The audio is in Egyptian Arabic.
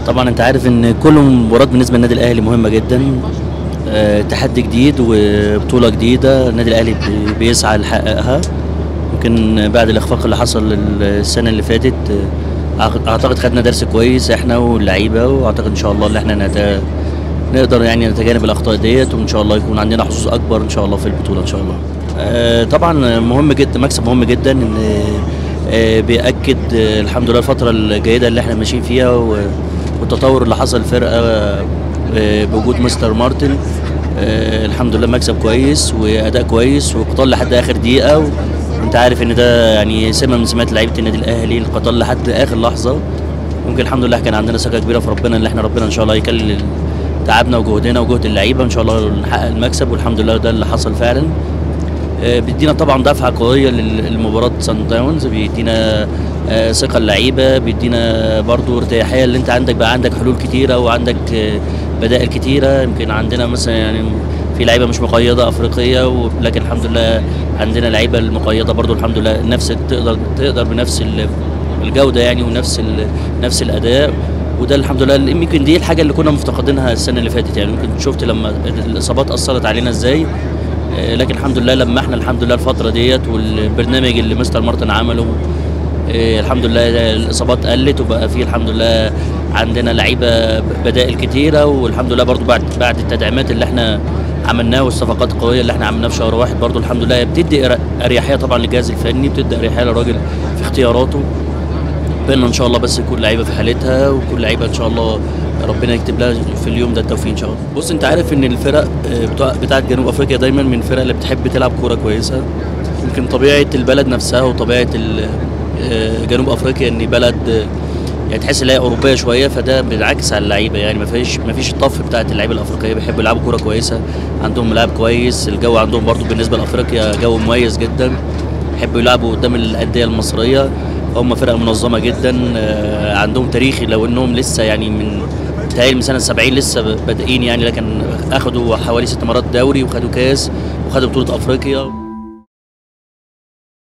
طبعا انت عارف ان كل مباراه بالنسبه للنادي الاهلي مهمه جدا آه، تحدي جديد وبطوله جديده النادي الاهلي بي- بيسعى لحققها يمكن بعد الاخفاق اللي حصل السنه اللي فاتت آه، أعتقد- اعتقد خدنا درس كويس احنا واللعيبه واعتقد ان شاء الله ان احنا نت... نقدر يعني نتجنب الاخطاء ديت وان شاء الله يكون عندنا حظوظ اكبر ان شاء الله في البطوله ان شاء الله آه، طبعا مهم جدا مكسب مهم جدا ان آه، بيأكد آه، الحمد لله الفتره الجيده اللي احنا ماشيين فيها و- والتطور اللي حصل الفرقه آه، بوجود مستر مارتن آه، الحمد لله مكسب كويس واداء كويس وقتال لحد اخر دقيقه وانت عارف ان ده يعني سمه من سمات لعيبه النادي الاهلي القتال لحد اخر لحظه ممكن الحمد لله كان عندنا ثقه كبيره في ربنا ان احنا ربنا ان شاء الله يكلل تعبنا وجهدنا وجهد اللعيبه ان شاء الله نحقق المكسب والحمد لله ده اللي حصل فعلا آه، بيدينا طبعا دفعه قويه لل- لمباراه سان داونز بيدينا آه، ثقه اللعيبه بيدينا برضو ارتياحيه اللي انت عندك بقى عندك حلول كتيره وعندك آه، بدائل كتيره يمكن عندنا مثلا يعني في لعيبه مش مقيده افريقيه و- لكن الحمد لله عندنا لعيبه المقيده برضو الحمد لله نفس تقدر تقدر بنفس ال- الجوده يعني ونفس ال- نفس الاداء وده الحمد لله يمكن دي الحاجه اللي كنا مفتقدينها السنه اللي فاتت يعني يمكن شفت لما الاصابات اثرت علينا ازاي آه، لكن الحمد لله لما احنا الحمد لله الفتره ديت والبرنامج اللي مستر مارتن عمله آه، الحمد لله الاصابات قلت وبقى في الحمد لله عندنا لعيبه بدائل كتيره والحمد لله برضو بعد بعد التدعيمات اللي احنا عملناها والصفقات القويه اللي احنا عملناها في شهر واحد برضو الحمد لله بتدي أر- اريحيه طبعا للجهاز الفني بتدي اريحيه للراجل في اختياراته بينا ان شاء الله بس كل لعيبه في حالتها وكل لعيبه ان شاء الله ربنا يكتب لها في اليوم ده التوفيق ان شاء الله بص انت عارف ان الفرق آه، بتوع بتاعت جنوب افريقيا دايما من الفرق اللي بتحب تلعب كوره كويسه يمكن طبيعه البلد نفسها وطبيعه ال- آه، جنوب افريقيا ان بلد آه، يعني تحس ان هي اوروبيه شويه فده بينعكس على اللعيبه يعني ما فيش ما فيش الطف بتاعت اللعيبه الافريقيه بيحبوا يلعبوا كوره كويسه عندهم ملاعب كويس الجو عندهم برضو بالنسبه لافريقيا جو مميز جدا يحبوا يلعبوا قدام الانديه المصريه هم فرقه منظمه جدا آه، عندهم تاريخ لو انهم لسه يعني من بتهيألي من سنه 70 لسه بادئين يعني لكن اخدوا حوالي ست مرات دوري وخدوا كاس وخدوا بطوله افريقيا